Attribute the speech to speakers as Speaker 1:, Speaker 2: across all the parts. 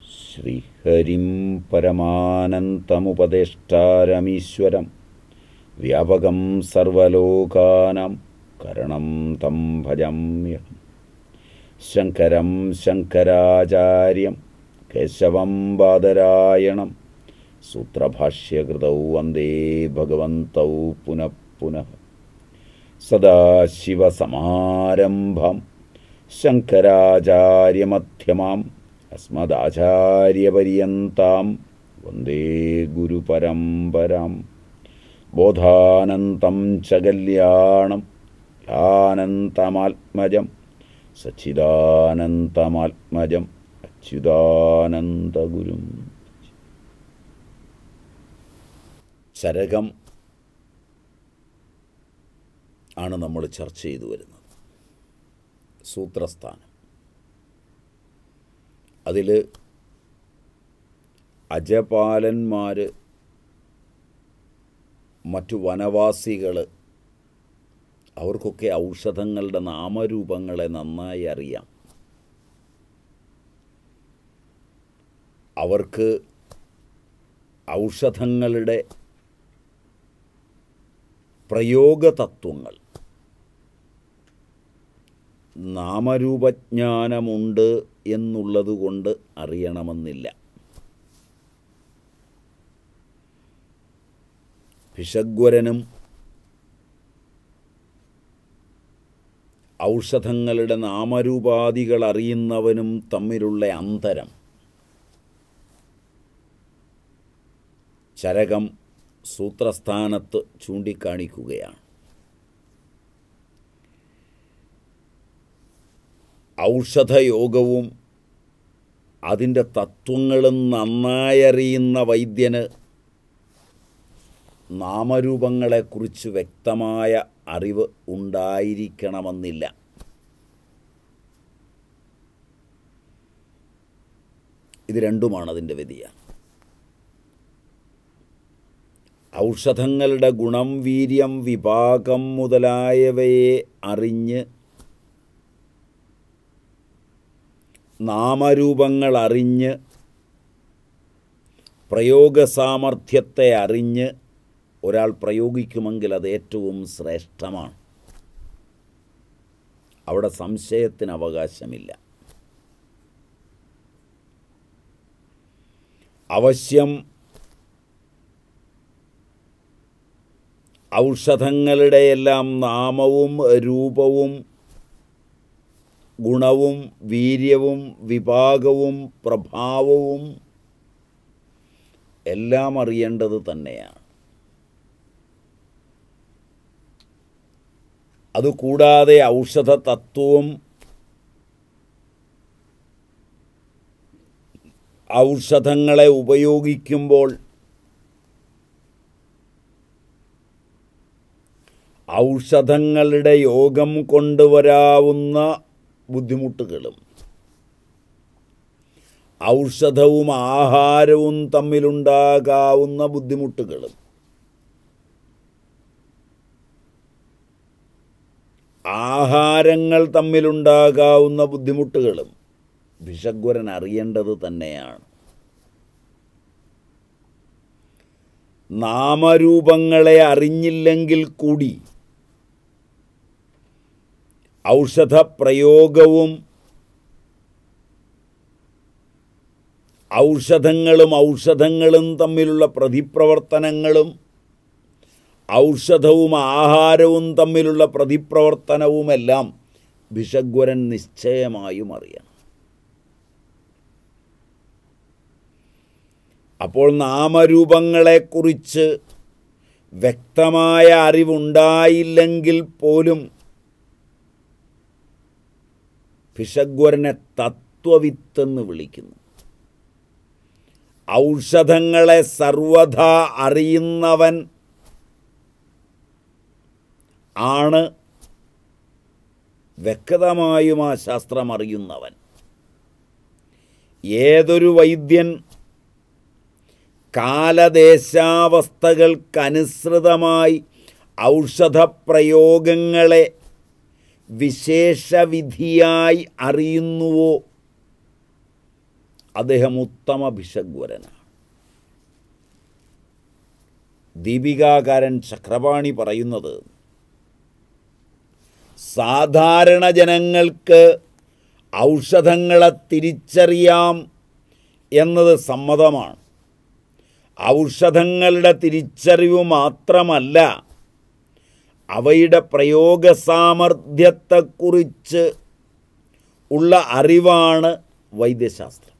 Speaker 1: ശ്രീഹരിം പരമാനന്തമുപദേഷ്ടാരമീശ്വരം വ്യാപകം സർവലോകാനാം കരണം തം ഭജമ്യഹം ശങ്കരം ശങ്കരാചാര്യം കേശവം ബാദരായണം സൂത്രഭാഷ്യകൃതൗ വന്ദേ ഭഗവന്തൗ പുനഃ പുനഃ സദാശിവസമാരംഭം ശങ്കരാചാര്യമധ്യമാം അസ്മദാചാര്യപര്യന്താം വന്ദേ ഗുരുപരമ്പരാം ബോധാനന്തം ച കല്യാണം യാനന്തമാത്മജം സച്ചിദാനന്തമാത്മജം അച്യുതാനന്ദഗുരും ചരകം ആണ് നമ്മൾ ചർച്ച ചെയ്തു വരുന്നത് സൂത്രസ്ഥാനം അതിൽ അജപാലന്മാർ മറ്റു വനവാസികൾ അവർക്കൊക്കെ ഔഷധങ്ങളുടെ നാമരൂപങ്ങളെ നന്നായി അറിയാം അവർക്ക് ഔഷധങ്ങളുടെ പ്രയോഗതത്വങ്ങൾ നാമരൂപജ്ഞാനമുണ്ട് എന്നുള്ളതുകൊണ്ട് അറിയണമെന്നില്ല ഭിഷഗ്വരനും ഔഷധങ്ങളുടെ നാമരൂപാദികൾ അറിയുന്നവനും തമ്മിലുള്ള അന്തരം ചരകം സൂത്രസ്ഥാനത്ത് ചൂണ്ടിക്കാണിക്കുകയാണ് ഔഷധയോഗവും അതിൻ്റെ തത്വങ്ങളും നന്നായി അറിയുന്ന വൈദ്യന് നാമരൂപങ്ങളെക്കുറിച്ച് വ്യക്തമായ അറിവ് ഉണ്ടായിരിക്കണമെന്നില്ല ഇത് രണ്ടുമാണ് അതിൻ്റെ വ്യതിയാനം ഔഷധങ്ങളുടെ ഗുണം വീര്യം വിഭാഗം മുതലായവയെ അറിഞ്ഞ് നാമരൂപങ്ങൾ അറിഞ്ഞ് പ്രയോഗസാമർഥ്യത്തെ അറിഞ്ഞ് ഒരാൾ പ്രയോഗിക്കുമെങ്കിൽ അത് ഏറ്റവും ശ്രേഷ്ഠമാണ് അവിടെ സംശയത്തിന് അവകാശമില്ല അവശ്യം ഔഷധങ്ങളുടെയെല്ലാം നാമവും രൂപവും ഗുണവും വീര്യവും വിഭാഗവും പ്രഭാവവും എല്ലാം അറിയേണ്ടത് തന്നെയാണ് അതുകൂടാതെ ഔഷധ തത്വവും ഔഷധങ്ങളെ ഉപയോഗിക്കുമ്പോൾ ഔഷധങ്ങളുടെ യോഗം കൊണ്ടുവരാവുന്ന ബുദ്ധിമുട്ടുകളും ഔഷധവും ആഹാരവും തമ്മിലുണ്ടാകാവുന്ന ബുദ്ധിമുട്ടുകളും ആഹാരങ്ങൾ തമ്മിലുണ്ടാകാവുന്ന ബുദ്ധിമുട്ടുകളും ഭിഷഗ്വരൻ അറിയേണ്ടത് തന്നെയാണ് നാമരൂപങ്ങളെ അറിഞ്ഞില്ലെങ്കിൽ കൂടി ഔഷധപ്രയോഗവും ഔഷധങ്ങളും ഔഷധങ്ങളും തമ്മിലുള്ള പ്രതിപ്രവർത്തനങ്ങളും ഔഷധവും ആഹാരവും തമ്മിലുള്ള പ്രതിപ്രവർത്തനവുമെല്ലാം ഭിഷഗ്വരൻ നിശ്ചയമായും അറിയണം അപ്പോൾ നാമരൂപങ്ങളെക്കുറിച്ച് വ്യക്തമായ അറിവുണ്ടായില്ലെങ്കിൽ പോലും ഭിഷഗ്വരനെ തത്വവിത്തെന്ന് വിളിക്കുന്നു ഔഷധങ്ങളെ സർവഥാ അറിയുന്നവൻ ആണ് വ്യക്തമായും ആ ശാസ്ത്രം അറിയുന്നവൻ ഏതൊരു വൈദ്യൻ കാലദേശാവസ്ഥകൾക്കനുസൃതമായി ഔഷധപ്രയോഗങ്ങളെ വിശേഷവിധിയായി അറിയുന്നുവോ അദ്ദേഹം ഉത്തമ ഭിഷഗ്വരനാണ് ദീപികാകാരൻ ചക്രപാണി പറയുന്നത് സാധാരണ ജനങ്ങൾക്ക് ഔഷധങ്ങളെ തിരിച്ചറിയാം എന്നത് സമ്മതമാണ് ഔഷധങ്ങളുടെ തിരിച്ചറിവ് മാത്രമല്ല അവയുടെ പ്രയോഗ സാമർഥ്യത്തെക്കുറിച്ച് ഉള്ള അറിവാണ് വൈദ്യശാസ്ത്രം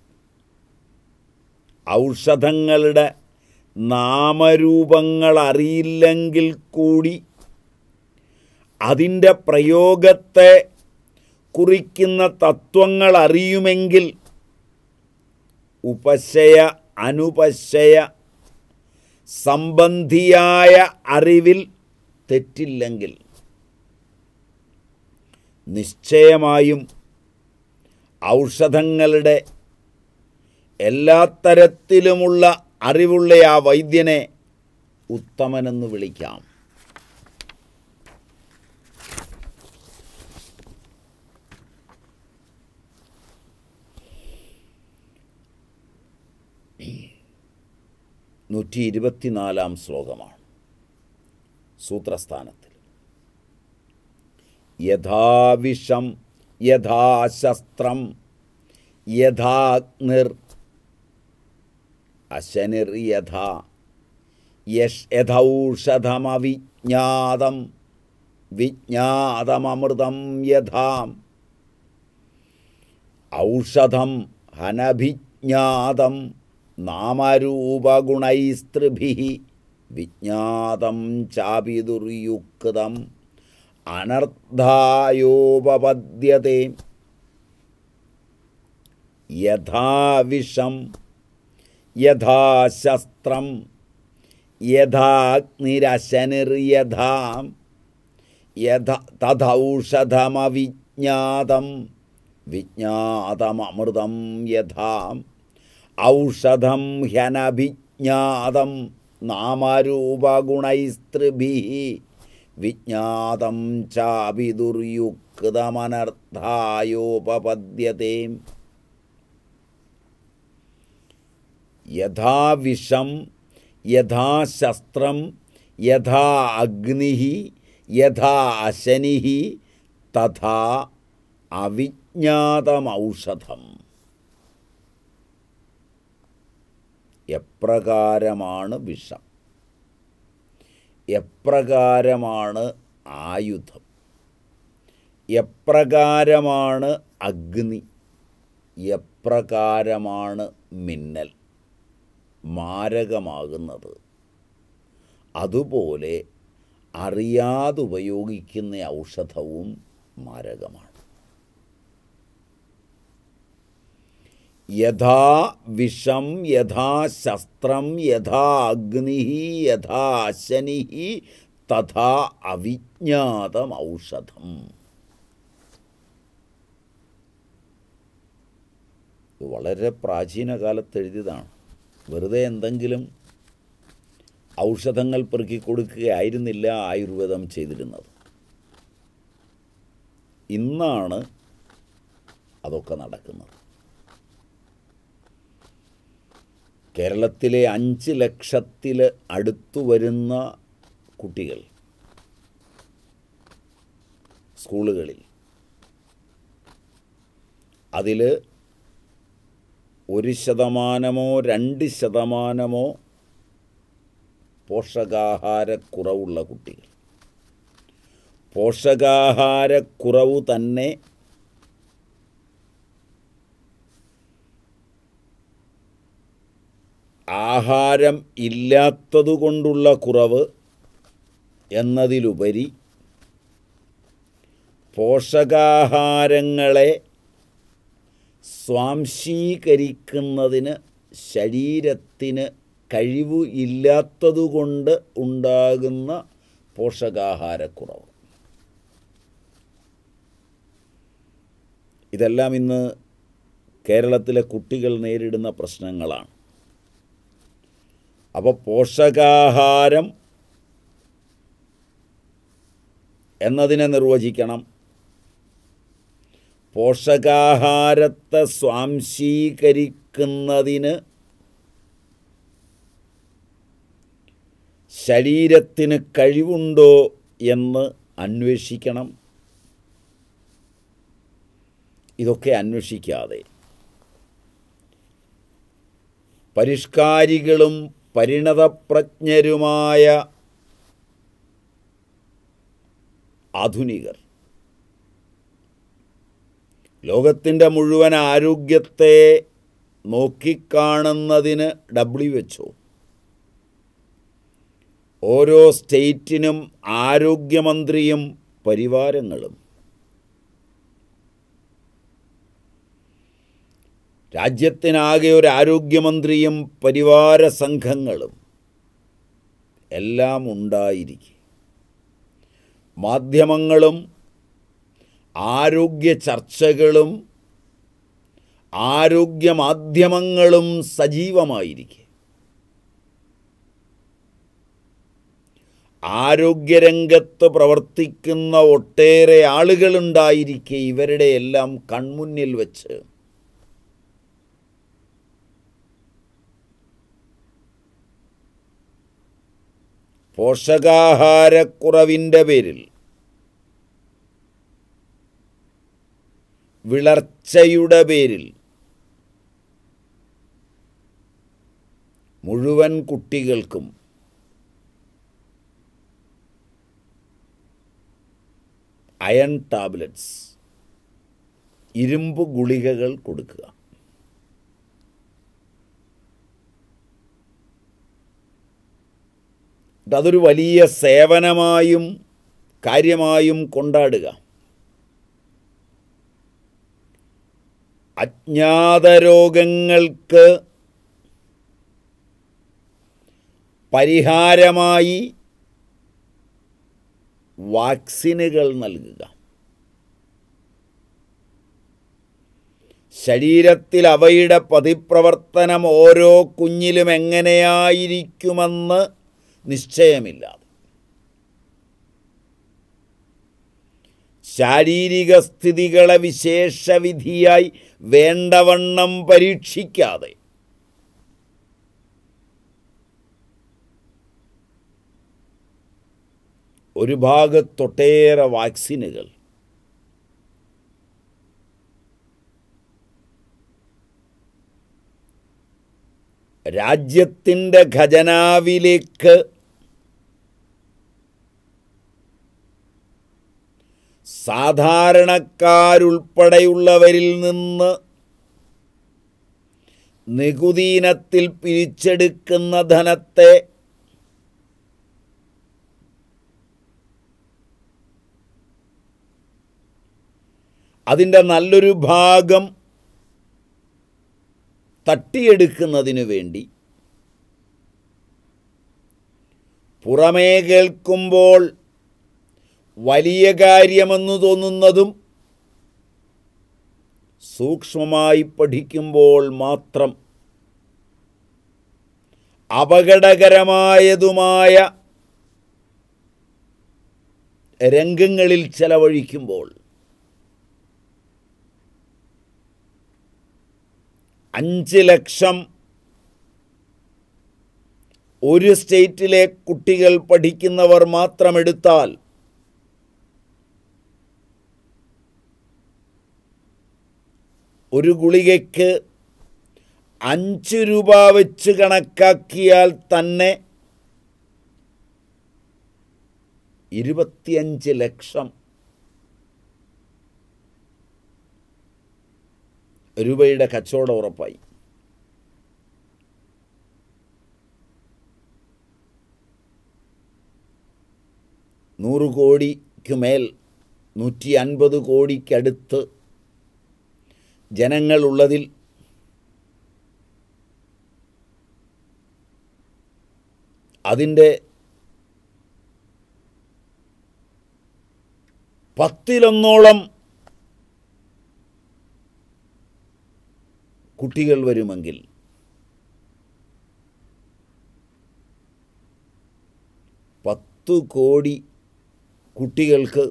Speaker 1: ഔഷധങ്ങളുടെ നാമരൂപങ്ങൾ അറിയില്ലെങ്കിൽ കൂടി അതിൻ്റെ പ്രയോഗത്തെ കുറിക്കുന്ന തത്വങ്ങൾ അറിയുമെങ്കിൽ ഉപശയ അനുപശയ സംബന്ധിയായ അറിവിൽ തെറ്റില്ലെങ്കിൽ നിശ്ചയമായും ഔഷധങ്ങളുടെ എല്ലാ തരത്തിലുമുള്ള അറിവുള്ള ആ വൈദ്യനെ ഉത്തമനെന്ന് വിളിക്കാം നൂറ്റി ഇരുപത്തിനാലാം ശ്ലോകമാണ് സൂത്രസ്ഥാനത്തിൽ യഥാവിഷം യഥാശസ്ത്രം യഥാഗ്നിർ അശനിർ യഥാ യഷ് യഥൗഷധമവിജ്ഞാതം വിജ്ഞാതമൃതം യഥാം ഔഷധം ഹനഭിജ്ഞാതം നാമരൂപഗുണൈസ്തൃഭി വിജ്ഞാതം ചാപി ദുർയുക്തം അനർദ്ധായോപപദ്യത്തെ യഥാവിഷം യഥാശസ്ത്രം യഥാഗ്നിരശനിർയഥാ യഥ തഥൗഷധമവിജ്ഞാതം വിജ്ഞാതമൃതം യഥാ ഔഷധം ഹ്യനഭിജ്ഞാതം നാമരൂപഗുണൈസ്തൃഭി വിജ്ഞാതം ചാപി ദുർയുക്തമനർത്ഥായോപപദ്യത്തെ യഥാവിഷം യഥാശസ്ത്രം യഥാ അഗ്നി യഥാ അശനി തഥാ അവിജ്ഞാതമൗഷധം എപ്രകാരമാണ് വിഷം എപ്രകാരമാണ് ആയുധം എപ്രകാരമാണ് അഗ്നി എപ്രകാരമാണ് മിന്നൽ മാരകമാകുന്നത് അതുപോലെ അറിയാതെ ഉപയോഗിക്കുന്ന ഔഷധവും മാരകമാണ് യഥാ വിഷം യഥാ ശസ്ത്രം യഥാ അഗ്നി യഥാ ശനി തഥാ അവിജ്ഞാതം ഔഷധം ഇത് വളരെ പ്രാചീന കാലത്ത് എഴുതിയതാണ് വെറുതെ എന്തെങ്കിലും ഔഷധങ്ങൾ പെറുക്കി കൊടുക്കുകയായിരുന്നില്ല ആയുർവേദം ചെയ്തിരുന്നത് ഇന്നാണ് അതൊക്കെ നടക്കുന്നത് കേരളത്തിലെ അഞ്ച് ലക്ഷത്തിൽ അടുത്തു വരുന്ന കുട്ടികൾ സ്കൂളുകളിൽ അതിൽ ഒരു ശതമാനമോ രണ്ട് ശതമാനമോ പോഷകാഹാരക്കുറവുള്ള കുട്ടികൾ പോഷകാഹാരക്കുറവ് തന്നെ ആഹാരം ഇല്ലാത്തതുകൊണ്ടുള്ള കുറവ് എന്നതിലുപരി പോഷകാഹാരങ്ങളെ സ്വാംശീകരിക്കുന്നതിന് ശരീരത്തിന് കഴിവ് ഇല്ലാത്തതുകൊണ്ട് ഉണ്ടാകുന്ന പോഷകാഹാരക്കുറവ് ഇതെല്ലാം ഇന്ന് കേരളത്തിലെ കുട്ടികൾ നേരിടുന്ന പ്രശ്നങ്ങളാണ് അപ്പോൾ പോഷകാഹാരം എന്നതിനെ നിർവചിക്കണം പോഷകാഹാരത്തെ സ്വാംശീകരിക്കുന്ന ഉണ്ടാക്കുന്നതിന് ശരീരത്തിന് കഴിവുണ്ടോ എന്ന് അന്വേഷിക്കണം ഇതൊക്കെ അന്വേഷിക്കാതെ പരിഷ്കാരികളും പരിണതപ്രജ്ഞരുമായ ആധുനികർ ലോകത്തിൻ്റെ മുഴുവൻ ആരോഗ്യത്തെ നോക്കിക്കാണുന്നതിന് ഡബ്ല്യു എച്ച് ഓരോ സ്റ്റേറ്റിനും ആരോഗ്യമന്ത്രിയും പരിവാരങ്ങളും രാജ്യത്തിനാകെ ഒരു ആരോഗ്യമന്ത്രിയും പരിവാര സംഘങ്ങളും എല്ലാം ഉണ്ടായിരിക്കെ മാധ്യമങ്ങളും ആരോഗ്യ ചർച്ചകളും ആരോഗ്യ മാധ്യമങ്ങളും സജീവമായിരിക്കെ ആരോഗ്യരംഗത്ത് പ്രവർത്തിക്കുന്ന ഒട്ടേറെ ആളുകളുണ്ടായിരിക്കെ ഇവരുടെ എല്ലാം കൺമുന്നിൽ വച്ച് പോഷകാഹാരക്കുറവിൻ്റെ പേരിൽ വിളർച്ചയുടെ പേരിൽ മുഴുവൻ കുട്ടികൾക്കും അയൺ ടാബ്ലറ്റ്സ് ഇരുമ്പ് ഗുളികകൾ കൊടുക്കുക അതൊരു വലിയ സേവനമായും കാര്യമായും കൊണ്ടാടുക അജ്ഞാത രോഗങ്ങൾക്ക് പരിഹാരമായി വാക്സിനുകൾ നൽകുക ശരീരത്തിൽ അവയുടെ പതിപ്രവർത്തനം ഓരോ കുഞ്ഞിലും എങ്ങനെയായിരിക്കുമെന്ന് നിശ്ചയമില്ലാതെ ശാരീരിക സ്ഥിതികളെ വിശേഷവിധിയായി വേണ്ടവണ്ണം പരീക്ഷിക്കാതെ ഒരു ഭാഗത്തൊട്ടേറെ വാക്സിനുകൾ രാജ്യത്തിൻ്റെ ഖജനാവിലേക്ക് സാധാരണക്കാരുൾപ്പെടെയുള്ളവരിൽ നിന്ന് നികുതിയിനത്തിൽ പിരിച്ചെടുക്കുന്ന ധനത്തെ അതിൻ്റെ നല്ലൊരു ഭാഗം തട്ടിയെടുക്കുന്നതിനു വേണ്ടി പുറമേ കേൾക്കുമ്പോൾ വലിയ കാര്യമെന്ന് തോന്നുന്നതും സൂക്ഷ്മമായി പഠിക്കുമ്പോൾ മാത്രം അപകടകരമായതുമായ രംഗങ്ങളിൽ ചെലവഴിക്കുമ്പോൾ അഞ്ച് ലക്ഷം ഒരു സ്റ്റേറ്റിലെ കുട്ടികൾ പഠിക്കുന്നവർ മാത്രം എടുത്താൽ ഒരു ഗുളികയ്ക്ക് അഞ്ച് രൂപ വെച്ച് കണക്കാക്കിയാൽ തന്നെ ഇരുപത്തിയഞ്ച് ലക്ഷം രൂപയുടെ കച്ചവടം ഉറപ്പായി നൂറ് കോടിക്കുമേൽ നൂറ്റി അൻപത് കോടിക്കടുത്ത് ജനങ്ങളുള്ളതിൽ അതിൻ്റെ പത്തിലൊന്നോളം കുട്ടികൾ വരുമെങ്കിൽ പത്തു കോടി കുട്ടികൾക്ക്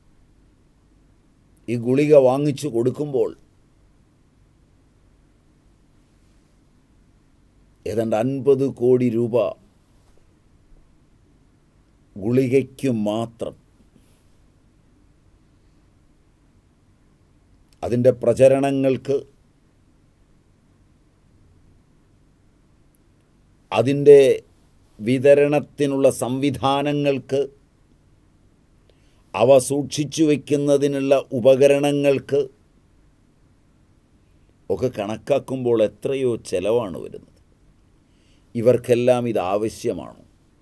Speaker 1: ഈ ഗുളിക വാങ്ങിച്ചു കൊടുക്കുമ്പോൾ ഏതാണ്ട് അൻപത് കോടി രൂപ ഗുളികയ്ക്ക് മാത്രം അതിൻ്റെ പ്രചരണങ്ങൾക്ക് അതിൻ്റെ വിതരണത്തിനുള്ള സംവിധാനങ്ങൾക്ക് അവ സൂക്ഷിച്ചു വയ്ക്കുന്നതിനുള്ള ഉപകരണങ്ങൾക്ക് ഒക്കെ കണക്കാക്കുമ്പോൾ എത്രയോ ചെലവാണ് വരുന്നത് ഇവർക്കെല്ലാം ഇത് ആവശ്യമാണോ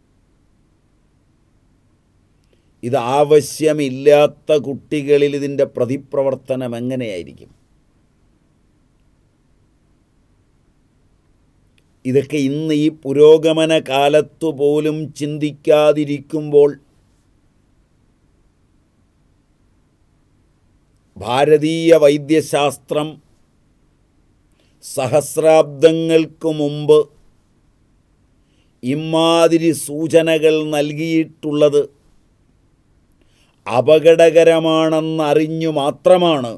Speaker 1: ഇത് ആവശ്യമില്ലാത്ത കുട്ടികളിൽ ഇതിൻ്റെ പ്രതിപ്രവർത്തനം എങ്ങനെയായിരിക്കും ഇതൊക്കെ ഇന്ന് ഈ പുരോഗമന കാലത്തു പോലും ചിന്തിക്കാതിരിക്കുമ്പോൾ ഭാരതീയ വൈദ്യശാസ്ത്രം സഹസ്രാബ്ദങ്ങൾക്ക് മുമ്പ് ഇമാതിരി സൂചനകൾ നൽകിയിട്ടുള്ളത് അപകടകരമാണെന്നറിഞ്ഞു മാത്രമാണ്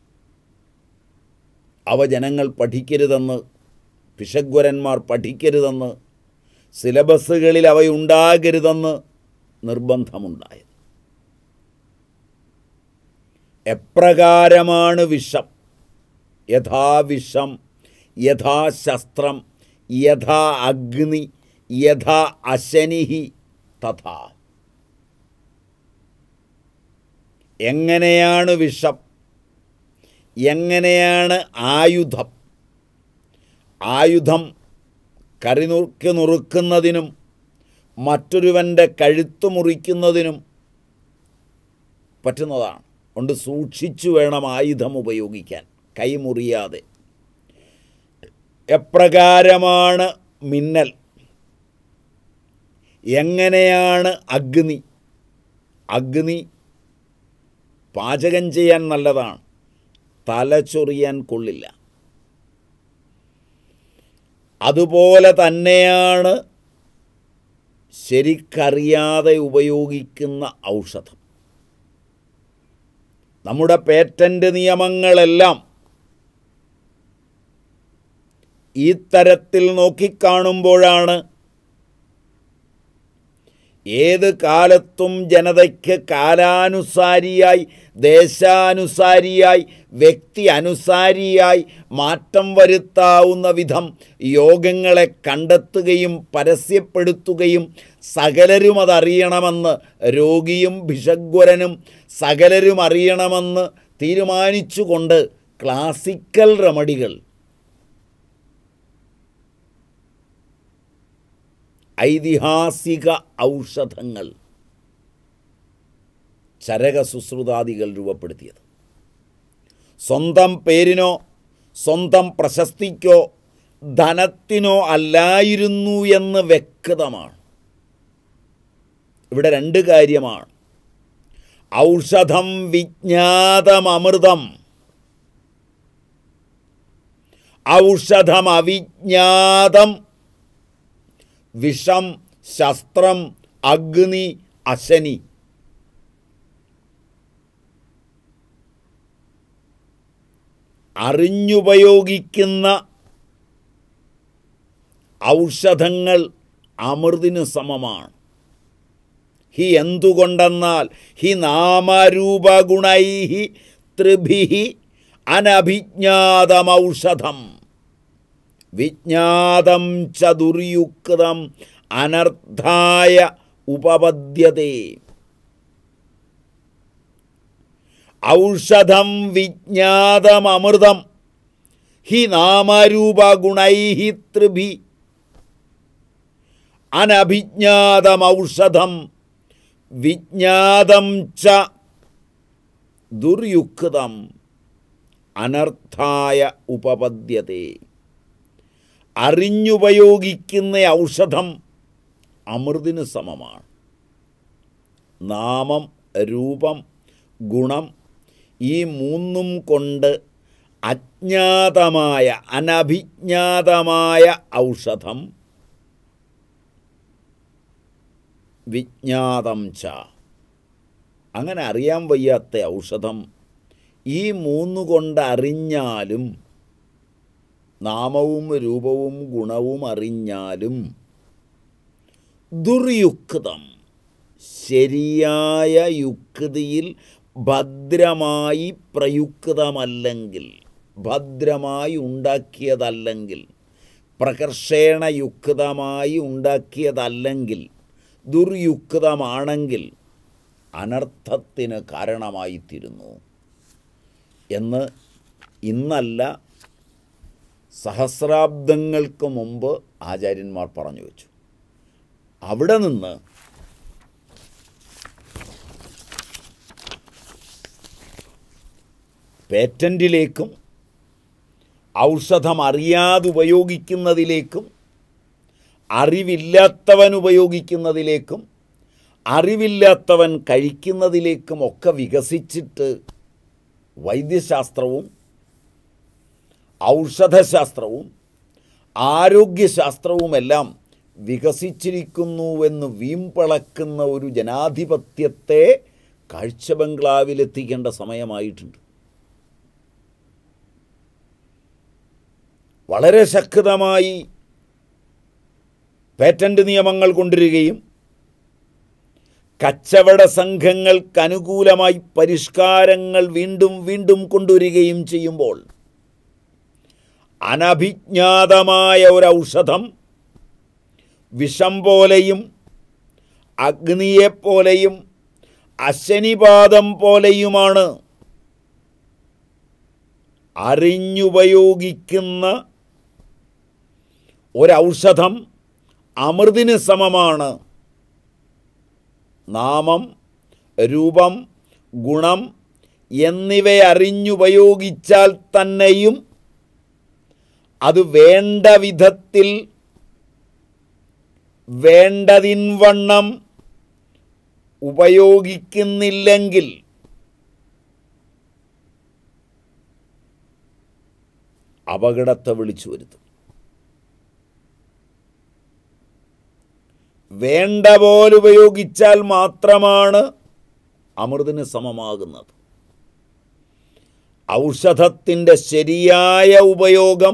Speaker 1: അവ ജനങ്ങൾ പഠിക്കരുതെന്ന് പിശഗ്വരന്മാർ പഠിക്കരുതെന്ന് സിലബസുകളിൽ അവയുണ്ടാകരുതെന്ന് നിർബന്ധമുണ്ടായത് എപ്രകാരമാണ് വിഷം യഥാ വിഷം യഥാ ശസ്ത്രം യഥാ അഗ്നി യഥാ അശനിഹി തഥാ എങ്ങനെയാണ് വിഷം എങ്ങനെയാണ് ആയുധം ആയുധം കറിനുറുക്കി നുറുക്കുന്നതിനും മറ്റൊരുവൻ്റെ കഴുത്ത് മുറിക്കുന്നതിനും പറ്റുന്നതാണ് കൊണ്ട് സൂക്ഷിച്ചു വേണം ആയുധം ഉപയോഗിക്കാൻ കൈമുറിയാതെ എപ്രകാരമാണ് മിന്നൽ എങ്ങനെയാണ് അഗ്നി അഗ്നി പാചകം ചെയ്യാൻ നല്ലതാണ് തലചൊറിയാൻ കൊള്ളില്ല അതുപോലെ തന്നെയാണ് ശരിക്കറിയാതെ ഉപയോഗിക്കുന്ന ഔഷധം നമ്മുടെ പേറ്റൻ്റ് നിയമങ്ങളെല്ലാം ഈ തരത്തിൽ നോക്കിക്കാണുമ്പോഴാണ് ഏത് കാലത്തും ജനതയ്ക്ക് കാലാനുസാരിയായി ദേശാനുസാരിയായി വ്യക്തി അനുസാരിയായി മാറ്റം വരുത്താവുന്ന വിധം യോഗങ്ങളെ കണ്ടെത്തുകയും പരസ്യപ്പെടുത്തുകയും സകലരും അതറിയണമെന്ന് രോഗിയും ഭിഷഗ്വരനും സകലരും അറിയണമെന്ന് തീരുമാനിച്ചുകൊണ്ട് ക്ലാസിക്കൽ റെമഡികൾ ഐതിഹാസിക ഔഷധങ്ങൾ ചരക സുശ്രുതാദികൾ രൂപപ്പെടുത്തിയത് സ്വന്തം പേരിനോ സ്വന്തം പ്രശസ്തിക്കോ ധനത്തിനോ അല്ലായിരുന്നു എന്ന് വ്യക്തമാണ് ഇവിടെ രണ്ട് കാര്യമാണ് ഔഷധം വിജ്ഞാതമൃതം ഔഷധം അവിജ്ഞാതം വിഷം ശസ്ത്രം അഗ്നി അശനി അറിഞ്ഞുപയോഗിക്കുന്ന ഔഷധങ്ങൾ അമൃതിന് സമമാണ് ഹി എന്തുകൊണ്ടെന്നാൽ ഹി നാമരൂപഗുണൈ ത്രിഭി അനഭിജ്ഞാതമൗഷധം വിജ്ഞാതം ച ദുർയുക്തം അനർത്ഥായ ഉപപദ്യത്തെ ഔഷധം വിജ്ഞാതമൃതം ഹി നാമരൂപഗുണൈ ത്രിഭി അനഭിജ്ഞാതമൗഷധം വിജ്ഞാതം ച ദുർയുക്തം അനർത്ഥായ ഉപപദ്യത്തെ അറിഞ്ഞുപയോഗിക്കുന്ന ഔഷധം അമൃതിന് സമമാണ് നാമം രൂപം ഗുണം ഈ മൂന്നും കൊണ്ട് അജ്ഞാതമായ അനഭിജ്ഞാതമായ ഔഷധം വിജ്ഞാതം ച അങ്ങനെ അറിയാൻ വയ്യാത്ത ഔഷധം ഈ മൂന്ന് കൊണ്ട് അറിഞ്ഞാലും നാമവും രൂപവും ഗുണവും അറിഞ്ഞാലും ദുർയുക്തം ശരിയായ യുക്തിയിൽ ഭദ്രമായി പ്രയുക്തമല്ലെങ്കിൽ ഭദ്രമായി ഉണ്ടാക്കിയതല്ലെങ്കിൽ പ്രകർഷേണ യുക്തമായി ഉണ്ടാക്കിയതല്ലെങ്കിൽ ദുർയുക്തമാണെങ്കിൽ അനർത്ഥത്തിന് കാരണമായിത്തീരുന്നു എന്ന് ഇന്നല്ല സഹസ്രാബ്ദങ്ങൾക്ക് മുമ്പ് ആചാര്യന്മാർ പറഞ്ഞു വെച്ചു അവിടെ നിന്ന് പേറ്റൻറ്റിലേക്കും ഔഷധം അറിയാതെ ഉപയോഗിക്കുന്നതിലേക്കും അറിവില്ലാത്തവൻ ഉപയോഗിക്കുന്നതിലേക്കും അറിവില്ലാത്തവൻ കഴിക്കുന്നതിലേക്കും ഒക്കെ വികസിച്ചിട്ട് വൈദ്യശാസ്ത്രവും ഔഷധശാസ്ത്രവും ആരോഗ്യശാസ്ത്രവുമെല്ലാം വികസിച്ചിരിക്കുന്നുവെന്ന് വീമ്പളക്കുന്ന ഒരു ജനാധിപത്യത്തെ കാഴ്ച ബംഗ്ലാവിലെത്തിക്കേണ്ട സമയമായിട്ടുണ്ട് വളരെ ശക്തമായി പേറ്റന്റ് നിയമങ്ങൾ കൊണ്ടുവരികയും കച്ചവട സംഘങ്ങൾക്ക് അനുകൂലമായി പരിഷ്കാരങ്ങൾ വീണ്ടും വീണ്ടും കൊണ്ടുവരികയും ചെയ്യുമ്പോൾ അനഭിജ്ഞാതമായ ഒരു ഔഷധം വിഷം പോലെയും അഗ്നിയെപ്പോലെയും അശനിപാതം പോലെയുമാണ് അറിഞ്ഞുപയോഗിക്കുന്ന ഒരൗഷധം അമൃതിന് സമമാണ് നാമം രൂപം ഗുണം എന്നിവ അറിഞ്ഞുപയോഗിച്ചാൽ തന്നെയും അത് വേണ്ട വിധത്തിൽ വേണ്ടതിൻവണ്ണം ഉപയോഗിക്കുന്നില്ലെങ്കിൽ അപകടത്തെ വിളിച്ചു വരുത്തും വേണ്ട പോലെ ഉപയോഗിച്ചാൽ മാത്രമാണ് അമൃതിന് സമമാകുന്നത് ഔഷധത്തിൻ്റെ ശരിയായ ഉപയോഗം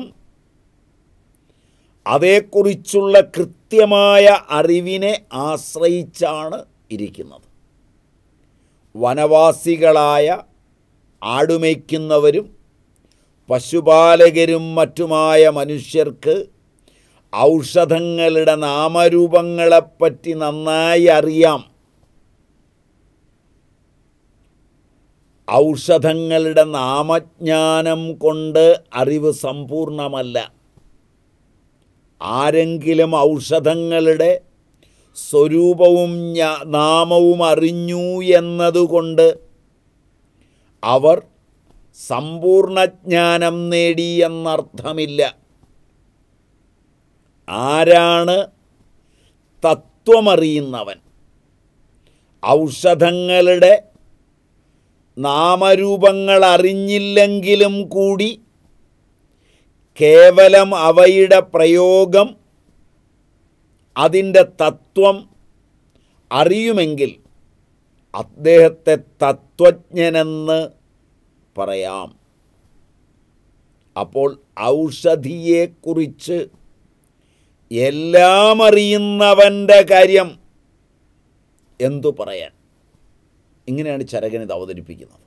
Speaker 1: അതേക്കുറിച്ചുള്ള കൃത്യമായ അറിവിനെ ആശ്രയിച്ചാണ് ഇരിക്കുന്നത് വനവാസികളായ ആടുമേയ്ക്കുന്നവരും പശുപാലകരും മറ്റുമായ മനുഷ്യർക്ക് ഔഷധങ്ങളുടെ നാമരൂപങ്ങളെപ്പറ്റി നന്നായി അറിയാം ഔഷധങ്ങളുടെ നാമജ്ഞാനം കൊണ്ട് അറിവ് സമ്പൂർണമല്ല ആരെങ്കിലും ഔഷധങ്ങളുടെ സ്വരൂപവും ഞാ- നാമവും അറിഞ്ഞു എന്നതുകൊണ്ട് അവർ സമ്പൂർണജ്ഞാനം നേടി എന്നർത്ഥമില്ല ആരാണ് തത്വമറിയുന്നവൻ ഔഷധങ്ങളുടെ നാമരൂപങ്ങൾ അറിഞ്ഞില്ലെങ്കിലും കൂടി കേവലം അവയുടെ പ്രയോഗം അതിൻ്റെ തത്വം അറിയുമെങ്കിൽ അദ്ദേഹത്തെ തത്വജ്ഞനെന്ന് പറയാം അപ്പോൾ ഔഷധിയെക്കുറിച്ച് എല്ലാം അറിയുന്നവൻ്റെ കാര്യം എന്തു പറയാൻ ഇങ്ങനെയാണ് ചരകൻ ഇത് അവതരിപ്പിക്കുന്നത്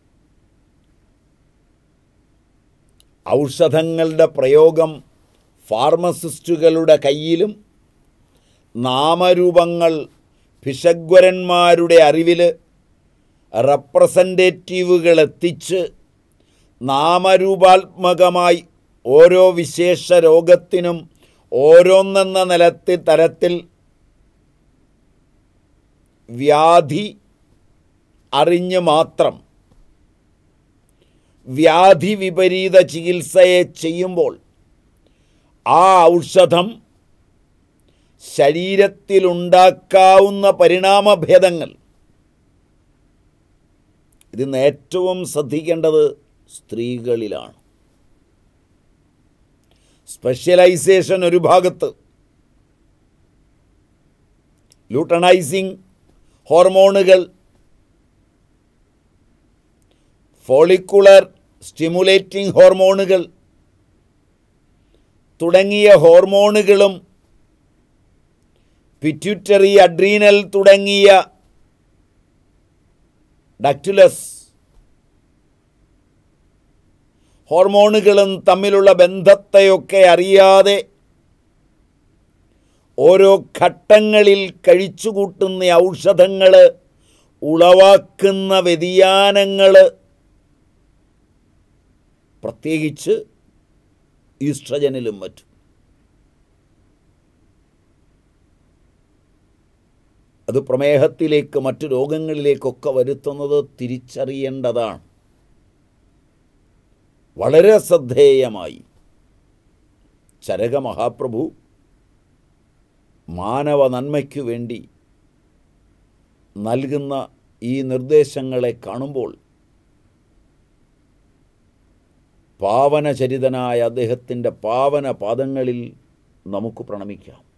Speaker 1: ഔഷധങ്ങളുടെ പ്രയോഗം ഫാർമസിസ്റ്റുകളുടെ കയ്യിലും നാമരൂപങ്ങൾ ഭിഷഗ്വരന്മാരുടെ അറിവിൽ റെപ്രസെൻറ്റേറ്റീവുകൾ എത്തിച്ച് നാമരൂപാത്മകമായി ഓരോ വിശേഷ രോഗത്തിനും ഓരോന്നെന്ന നിലത്തിൽ തരത്തിൽ വ്യാധി അറിഞ്ഞ് മാത്രം വ്യാധി വിപരീത ചികിത്സയെ ചെയ്യുമ്പോൾ ആ ഔഷധം ശരീരത്തിലുണ്ടാക്കാവുന്ന പരിണാമഭേദങ്ങൾ ഇതിന്ന് ഏറ്റവും ശ്രദ്ധിക്കേണ്ടത് സ്ത്രീകളിലാണ് സ്പെഷ്യലൈസേഷൻ ഒരു ഭാഗത്ത് ലൂട്ടണൈസിങ് ഹോർമോണുകൾ ഫോളിക്കുലർ സ്റ്റിമുലേറ്റിംഗ് ഹോർമോണുകൾ തുടങ്ങിയ ഹോർമോണുകളും പിറ്റ്യൂറ്ററി അഡ്രീനൽ തുടങ്ങിയ ഡക്റ്റുലസ് ഹോർമോണുകളും തമ്മിലുള്ള ബന്ധത്തെയൊക്കെ അറിയാതെ ഓരോ ഘട്ടങ്ങളിൽ കഴിച്ചുകൂട്ടുന്ന ഔഷധങ്ങൾ ഉളവാക്കുന്ന വ്യതിയാനങ്ങൾ പ്രത്യേകിച്ച് ഈസ്ട്രജനിലും മറ്റും അത് പ്രമേഹത്തിലേക്ക് മറ്റു രോഗങ്ങളിലേക്കൊക്കെ വരുത്തുന്നത് തിരിച്ചറിയേണ്ടതാണ് വളരെ ശ്രദ്ധേയമായി ചരക മഹാപ്രഭു മാനവ നന്മയ്ക്കു വേണ്ടി നൽകുന്ന ഈ നിർദ്ദേശങ്ങളെ കാണുമ്പോൾ പാവനചരിതനായ അദ്ദേഹത്തിൻ്റെ പാവന പാദങ്ങളിൽ നമുക്ക് പ്രണമിക്കാം